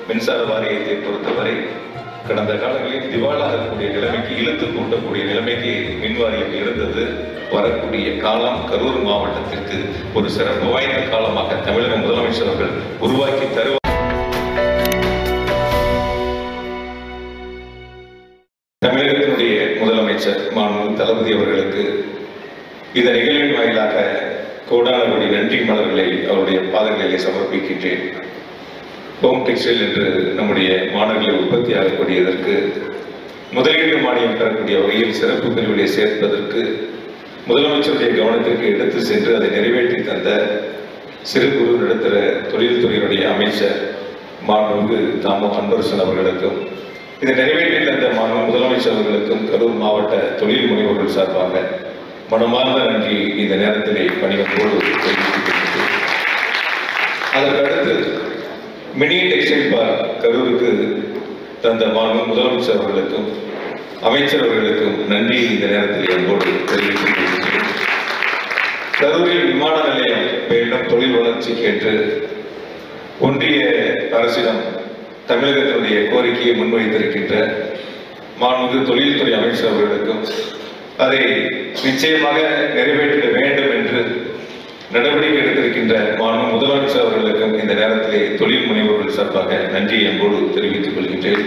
மின்சார வாரியத்தை பொறுத்தவரை கடந்த காலங்களில் திவாலாகக்கூடிய நிலைமைக்கு இழுத்து கூட்டக்கூடிய நிலைமைக்கு மின் வாரியம் இருந்தது வரக்கூடிய காலம் கரூர் மாவட்டத்திற்கு ஒரு சிறப்பு வாய்ந்த காலமாக தமிழக முதலமைச்சர் அவர்கள் உருவாக்கி தருவார் தமிழகத்தினுடைய முதலமைச்சர் மாண்பு தளபதி அவர்களுக்கு இந்த நிகழ்வின் வாயிலாக கோடான கோடி நன்றி மலர்களை அவருடைய பாதங்களிலே சமர்ப்பிக்கின்றேன் ஹோம் டெக்ஸ்டைல் என்று நம்முடைய மாணவர்களை உற்பத்தி ஆகக்கூடியதற்கு முதலீட்டு மானியம் பெறக்கூடிய வகையில் சிறப்பு பிரிவிலே சேர்ப்பதற்கு முதலமைச்சருடைய கவனத்திற்கு எடுத்து சென்று அதை நிறைவேற்றி தந்த சிறு குறு நடுத்தர தொழில்துறையினுடைய அமைச்சர் மாண்புமிகு தாமோ அன்பரசன் அவர்களுக்கும் இதை நிறைவேற்றி தந்த மாண்பு முதலமைச்சர் அவர்களுக்கும் கரூர் மாவட்ட தொழில் முனைவோர்கள் சார்பாக மனமார்ந்த நன்றி இந்த நேரத்திலே பணிவன்போடு தெரிவித்துக் கொள்கிறேன் அதற்கு அடுத்து மினி டெக்ஸ்டைல் பார்க் கரூருக்கு தந்த மாண்பு முதலமைச்சர் அவர்களுக்கும் அமைச்சர் அவர்களுக்கும் நன்றி இந்த நேரத்தில் என்போடு தெரிவித்துக் கொள்கிறேன் கரூரில் விமான நிலையம் வேண்டும் தொழில் வளர்ச்சி கேட்டு ஒன்றிய அரசிடம் தமிழகத்தினுடைய கோரிக்கையை முன்வைத்திருக்கின்ற மாண்புமிகு தொழில்துறை அமைச்சர் அவர்களுக்கும் அதை நிச்சயமாக நிறைவேற்றிட வேண்டும் என்று நடவடிக்கை எடுத்திருக்கின்ற மாண்பு முதலமைச்சர் அவர்களுக்கும் இந்த நேரத்திலே தொழில் முனைவோர்கள் சார்பாக நன்றி என்போடு தெரிவித்துக் கொள்கின்றேன்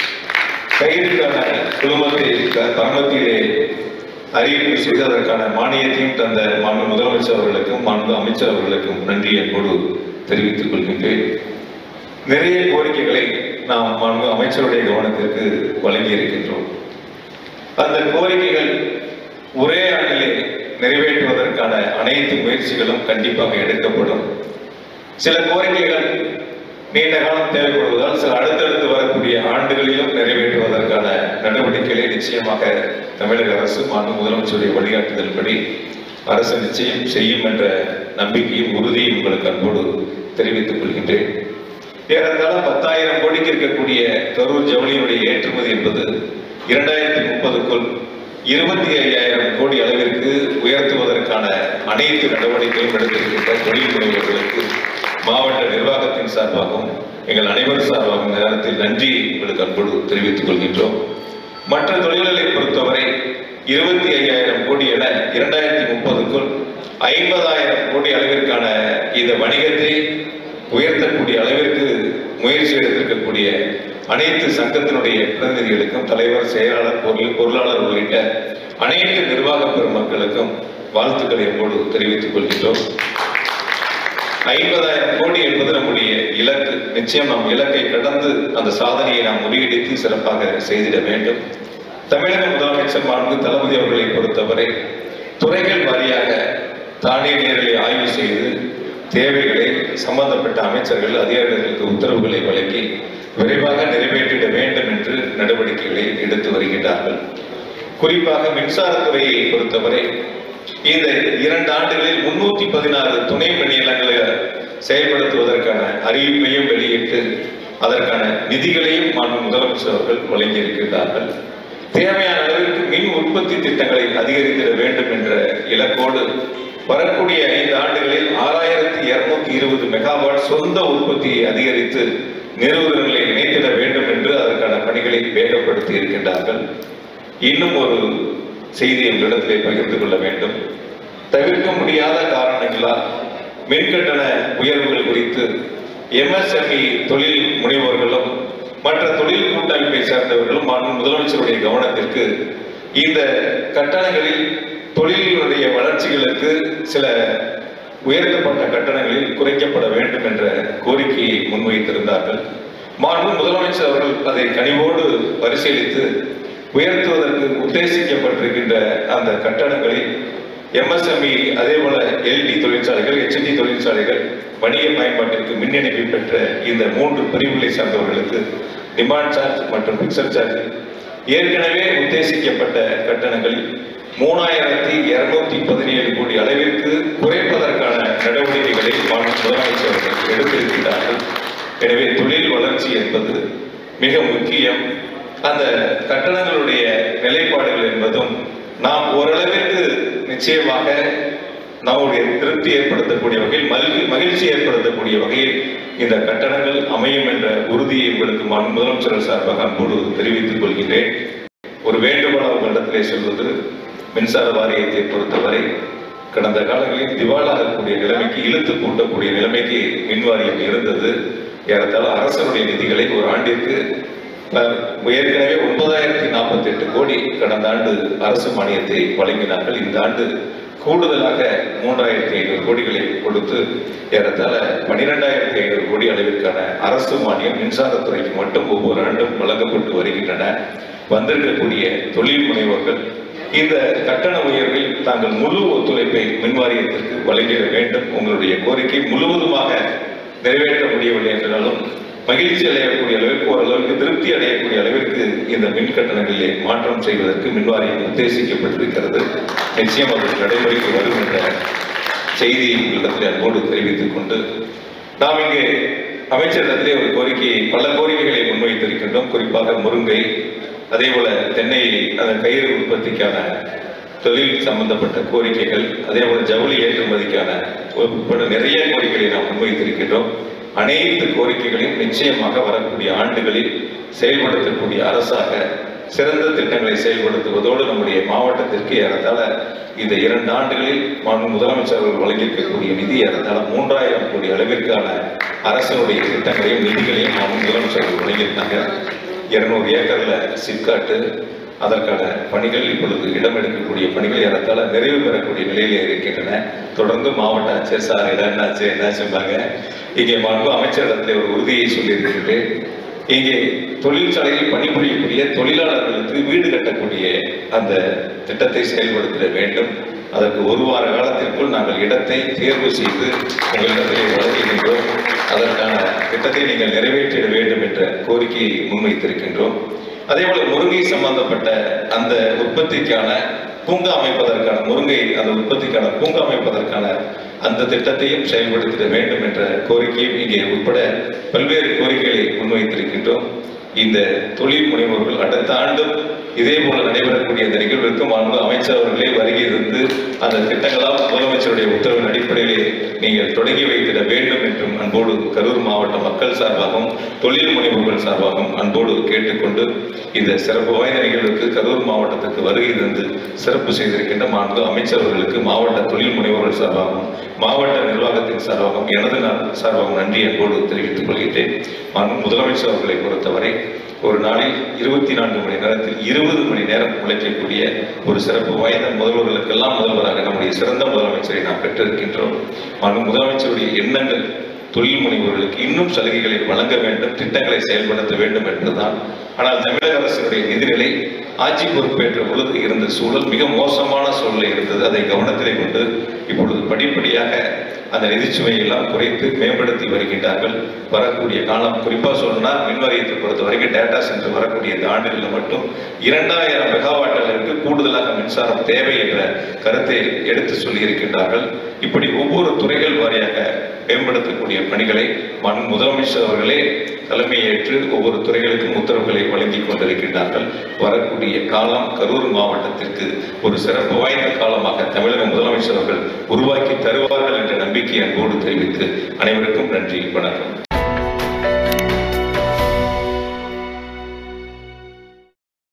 கைதுக்கான குழுமத்தை க- தருணத்திலே அறிவிப்பு செய்து அதற்கான மானியத்தையும் தந்த மாண்பு முதலமைச்சர் அவர்களுக்கும் மாண்பு அமைச்சர் அவர்களுக்கும் நன்றி என்போடு தெரிவித்துக் கொள்கின்றேன் நிறைய கோரிக்கைகளை நாம் மாண்பு அமைச்சருடைய கவனத்திற்கு வழங்கி இருக்கின்றோம் அந்த கோரிக்கைகள் ஒரே ஆண்டிலே நிறைவேற்றுவதற்கான அனைத்து முயற்சிகளும் கண்டிப்பாக எடுக்கப்படும் சில கோரிக்கைகள் நீண்ட காலம் தேவைப்படுவதால் சில அடுத்தடுத்து வரக்கூடிய ஆண்டுகளிலும் நிறைவேற்றுவதற்கான நடவடிக்கைகளை நிச்சயமாக தமிழக அரசு மாண்பு முதலமைச்சருடைய வழிகாட்டுதல்படி அரசு நிச்சயம் செய்யும் என்ற நம்பிக்கையும் உறுதியும் உங்களுக்கு அன்போடு தெரிவித்துக் கொள்கின்றேன் ஏறத்தாழ பத்தாயிரம் கோடிக்கு இருக்கக்கூடிய கரூர் ஜவுளியினுடைய ஏற்றுமதி என்பது இரண்டாயிரத்தி முப்பதுக்குள் இருபத்தி ஐயாயிரம் கோடி அளவிற்கு உயர்த்துவதற்கான அனைத்து நடவடிக்கைகளும் எடுத்திருக்கின்ற தொழில் முனைவோர்களுக்கு மாவட்ட நிர்வாகத்தின் சார்பாகவும் எங்கள் அனைவர் சார்பாகவும் இந்த நேரத்தில் நன்றி உங்களுக்கு அன்போடு தெரிவித்துக் கொள்கின்றோம் மற்ற தொழில்களை பொறுத்தவரை இருபத்தி ஐயாயிரம் கோடி என இரண்டாயிரத்தி முப்பதுக்குள் ஐம்பதாயிரம் கோடி அளவிற்கான இந்த வணிகத்தை உயர்த்தக்கூடிய அளவிற்கு முயற்சி எடுத்திருக்கக்கூடிய அனைத்து சங்கத்தினுடைய பிரதிநிதிகளுக்கும் தலைவர் செயலாளர் பொருள் பொருளாளர் உள்ளிட்ட அனைத்து நிர்வாக பெருமக்களுக்கும் வாழ்த்துக்களை என்போடு தெரிவித்துக் கொள்கின்றோம் ஐம்பதாயிரம் கோடி என்பது நம்முடைய இலக்கு நிச்சயம் நம் இலக்கை கடந்து அந்த சாதனையை நாம் முறியடித்து சிறப்பாக செய்திட வேண்டும் தமிழக முதலமைச்சர் மாண்பு தளபதி அவர்களை பொறுத்தவரை துறைகள் வாரியாக தானே நேரில் ஆய்வு செய்து தேவைகளை சம்பந்தப்பட்ட அமைச்சர்கள் அதிகாரிகளுக்கு உத்தரவுகளை வழங்கி விரைவாக நிறைவேற்றிட வேண்டும் என்று நடவடிக்கைகளை எடுத்து வருகின்றார்கள் குறிப்பாக மின்சாரத்துறையை பொறுத்தவரை இந்த இரண்டு ஆண்டுகளில் முன்னூத்தி பதினாறு துணை மின் நிலையங்களை செயல்படுத்துவதற்கான அறிவிப்பையும் வெளியிட்டு அதற்கான நிதிகளையும் மாண்பு முதலமைச்சர் அவர்கள் வழங்கியிருக்கின்றார்கள் தேவையான அளவிற்கு மின் உற்பத்தி திட்டங்களை அதிகரித்திட வேண்டும் என்ற இலக்கோடு வரக்கூடிய ஐந்து ஆண்டுகளில் ஆறாயிரத்தி இருநூத்தி இருபது மெகாவாட் சொந்த உற்பத்தியை அதிகரித்து நிறுவனங்களை இணைத்திட வேண்டும் என்று அதற்கான பணிகளை வேகப்படுத்தி இருக்கின்றார்கள் இன்னும் ஒரு செய்தி எங்களிடத்திலே பகிர்ந்து கொள்ள வேண்டும் தவிர்க்க முடியாத காரணங்களால் மின்கட்டண உயர்வுகள் குறித்து எம்எஸ்எம்இ தொழில் முனைவோர்களும் மற்ற தொழில் கூட்டமைப்பை சேர்ந்தவர்களும் மாண்பு முதலமைச்சருடைய கவனத்திற்கு இந்த கட்டணங்களில் தொழிலுடைய வளர்ச்சிகளுக்கு சில உயர்த்தப்பட்ட கட்டணங்களில் குறைக்கப்பட வேண்டும் என்ற கோரிக்கையை முன்வைத்திருந்தார்கள் மாண்பு முதலமைச்சர் அவர்கள் அதை கனிவோடு பரிசீலித்து உயர்த்துவதற்கு உத்தேசிக்கப்பட்டிருக்கின்ற அந்த கட்டணங்களில் எம்எஸ்எம்இ அதே போல எல்டி தொழிற்சாலைகள் ஹெச்டி தொழிற்சாலைகள் வணிக பயன்பாட்டிற்கு மின் இணைப்பு பெற்ற இந்த மூன்று பிரிவுகளை சார்ந்தவர்களுக்கு டிமாண்ட் சார்ஜ் மற்றும் பிக்சர் சார்ஜ் ஏற்கனவே உத்தேசிக்கப்பட்ட கட்டணங்களில் மூணாயிரத்தி இருநூத்தி பதினேழு கோடி அளவிற்கு குறைப்பதற்கான நடவடிக்கைகளை மாநில முதலமைச்சர் அவர்கள் எடுத்திருக்கிறார்கள் எனவே தொழில் வளர்ச்சி என்பது மிக முக்கியம் அந்த கட்டணங்களுடைய நிலைப்பாடுகள் என்பதும் நாம் ஓரளவிற்கு நிச்சயமாக நம்முடைய திருப்தி ஏற்படுத்தக்கூடிய வகையில் மகிழ்ச்சி மகிழ்ச்சி ஏற்படுத்தக்கூடிய வகையில் இந்த கட்டணங்கள் அமையும் என்ற உறுதியை உங்களுக்கு மாண்பு முதலமைச்சர் சார்பாக அன்போடு தெரிவித்துக் கொள்கிறேன் ஒரு வேண்டுகோள் உங்களிடத்திலே சொல்வது மின்சார வாரியத்தை பொறுத்தவரை கடந்த காலங்களில் திவாலாகக்கூடிய நிலைமைக்கு இழுத்து கூட்டக்கூடிய நிலைமைக்கு மின் வாரியம் இருந்தது ஏறத்தாழ அரசனுடைய நிதிகளை ஒரு ஆண்டிற்கு அஹ், ஏற்கனவே ஒன்பதாயிரத்தி நாற்பத்தி எட்டு கோடி கடந்த ஆண்டு அரசு மானியத்தை வழங்கினார்கள் இந்த ஆண்டு கூடுதலாக மூன்றாயிரத்தி ஐநூறு கோடிகளை கொடுத்து ஏறத்தாழ பனிரெண்டாயிரத்தி ஐநூறு கோடி அளவிற்கான அரசு மானியம் மின்சாரத்துறைக்கு மட்டும் ஒவ்வொரு ஆண்டும் வழங்கப்பட்டு வருகின்றன வந்திருக்கக்கூடிய தொழில் முனைவோர்கள் இந்த கட்டண உயர்வில் தாங்கள் முழு ஒத்துழைப்பை மின்வாரியத்திற்கு வழங்கிட வேண்டும் உங்களுடைய கோரிக்கை முழுவதுமாக நிறைவேற்ற முடியவில்லை என்றாலும் மகிழ்ச்சி அடையக்கூடிய அளவிற்கு ஓரளவுக்கு திருப்தி அடையக்கூடிய அளவிற்கு இந்த மின் கட்டணங்களிலே மாற்றம் செய்வதற்கு மின்வாரியம் உத்தேசிக்கப்பட்டிருக்கிறது நிச்சயம் அது நடைமுறைக்கு வரும் என்ற செய்தியை உங்களிடத்தில் அன்போடு தெரிவித்துக் கொண்டு நாம் இங்கே அமைச்சரிடத்திலே ஒரு கோரிக்கையை பல கோரிக்கைகளை முன்வைத்திருக்கின்றோம் குறிப்பாக முருங்கை அதே போல தென்னை அந்த கயிறு உற்பத்திக்கான தொழில் சம்பந்தப்பட்ட கோரிக்கைகள் அதே போல ஜவுளி ஏற்றுமதிக்கான உட்பட நிறைய கோரிக்கைகளை நாம் முன்வைத்திருக்கின்றோம் அனைத்து கோரிக்கைகளையும் நிச்சயமாக வரக்கூடிய ஆண்டுகளில் செயல்படுத்தக்கூடிய அரசாக சிறந்த திட்டங்களை செயல்படுத்துவதோடு நம்முடைய மாவட்டத்திற்கு ஏறத்தாழ இந்த இரண்டு ஆண்டுகளில் மாண்பு முதலமைச்சர் அவர்கள் வழங்கியிருக்கக்கூடிய நிதி ஏறத்தாழ மூன்றாயிரம் கோடி அளவிற்கான அரசனுடைய திட்டங்களையும் நிதிகளையும் மாண்பு முதலமைச்சர் அவர்கள் வழங்கியிருக்காங்க இருநூறு ஏக்கர்ல சிப்காட்டு அதற்கான பணிகள் இப்பொழுது இடம் எடுக்கக்கூடிய பணிகள் ஏறத்தாழ நிறைவு பெறக்கூடிய நிலையிலே இருக்கின்றன தொடர்ந்து மாவட்ட ஆட்சியர் சார் இடம் என்னாச்சு என்னாச்சும்பாங்க இங்கே மாண்பு அமைச்சரிடத்தில் ஒரு உறுதியை சொல்லியிருக்கின்றேன் இங்கே தொழிற்சாலையில் பணிபுரியக்கூடிய தொழிலாளர்களுக்கு வீடு கட்டக்கூடிய அந்த திட்டத்தை செயல்படுத்திட வேண்டும் அதற்கு ஒரு வார காலத்திற்குள் நாங்கள் இடத்தை தேர்வு செய்து உங்களிடத்திலே வழங்குகின்றோம் அதற்கான திட்டத்தை நீங்கள் நிறைவேற்றிட வேண்டும் என்ற கோரிக்கையை முன்வைத்திருக்கின்றோம் அதே போல முருங்கை சம்பந்தப்பட்ட அந்த உற்பத்திக்கான பூங்கா அமைப்பதற்கான முருங்கை அந்த உற்பத்திக்கான பூங்கா அமைப்பதற்கான அந்த திட்டத்தையும் செயல்படுத்திட வேண்டும் என்ற கோரிக்கையும் இங்கே உட்பட பல்வேறு கோரிக்கைகளை முன்வைத்திருக்கின்றோம் இந்த தொழில் முனைவோர்கள் அடுத்த ஆண்டும் இதே போல நடைபெறக்கூடிய இந்த நிகழ்விற்கு மாண்பு அமைச்சர் அவர்களே வருகை இருந்து அந்த திட்டங்களால் முதலமைச்சருடைய உத்தரவின் அடிப்படையிலே நீங்கள் தொடங்கி வைத்திட வேண்டும் என்றும் அன்போடு கரூர் மாவட்ட மக்கள் சார்பாகவும் தொழில் முனைவோர்கள் சார்பாகவும் அன்போடு கேட்டுக்கொண்டு இந்த சிறப்பு வாய்ந்த நிகழ்வுக்கு கரூர் மாவட்டத்துக்கு வருகை தந்து சிறப்பு செய்திருக்கின்ற மாண்பு அமைச்சர் அவர்களுக்கு மாவட்ட தொழில் முனைவோர்கள் சார்பாகவும் மாவட்ட நிர்வாகத்தின் சார்பாகவும் எனது நான் சார்பாகவும் நன்றி அன்போடு தெரிவித்துக் கொள்கின்றேன் மாண்பு முதலமைச்சர் அவர்களை பொறுத்தவரை ஒரு நாளில் இருபத்தி நான்கு மணி நேரத்தில் இருபது மணி நேரம் உழைக்கக்கூடிய ஒரு சிறப்பு வாய்ந்த முதல்வர்களுக்கெல்லாம் முதல்வராக நம்முடைய சிறந்த முதலமைச்சரை நாம் பெற்றிருக்கின்றோம் மாண்பு முதலமைச்சருடைய எண்ணங்கள் தொழில் முனைவோர்களுக்கு இன்னும் சலுகைகளை வழங்க வேண்டும் திட்டங்களை செயல்படுத்த வேண்டும் என்பதுதான் ஆனால் தமிழக அரசினுடைய நிதிநிலை ஆட்சி பொறுப்பேற்ற பொழுது இருந்த சூழல் மிக மோசமான சூழல் இருந்தது அதை கவனத்திலே கொண்டு இப்பொழுது படிப்படியாக அந்த நிதிச்சுமையை எல்லாம் குறைத்து மேம்படுத்தி வருகின்றார்கள் வரக்கூடிய காலம் குறிப்பா சொல்லணும்னா மின் வாரியத்தை பொறுத்த வரைக்கும் டேட்டா சென்டர் வரக்கூடிய இந்த ஆண்டுகளில் மட்டும் இரண்டாயிரம் மெகாவாட் அளவிற்கு கூடுதலாக மின்சாரம் தேவை என்ற கருத்தை எடுத்து சொல்லியிருக்கின்றார்கள் இப்படி ஒவ்வொரு துறைகள் வாரியாக மேம்படுத்தக்கூடிய பணிகளை மண் முதலமைச்சர் அவர்களே தலைமையேற்று ஒவ்வொரு துறைகளுக்கும் உத்தரவுகளை வழங்கி கொண்டிருக்கின்றார்கள் வரக்கூடிய காலம் கரூர் மாவட்டத்திற்கு ஒரு சிறப்பு வாய்ந்த காலமாக தமிழக முதலமைச்சர் அவர்கள் உருவாக்கி தருவார்கள் என்ற நம்பிக்கை அன்போடு தெரிவித்து அனைவருக்கும் நன்றி வணக்கம்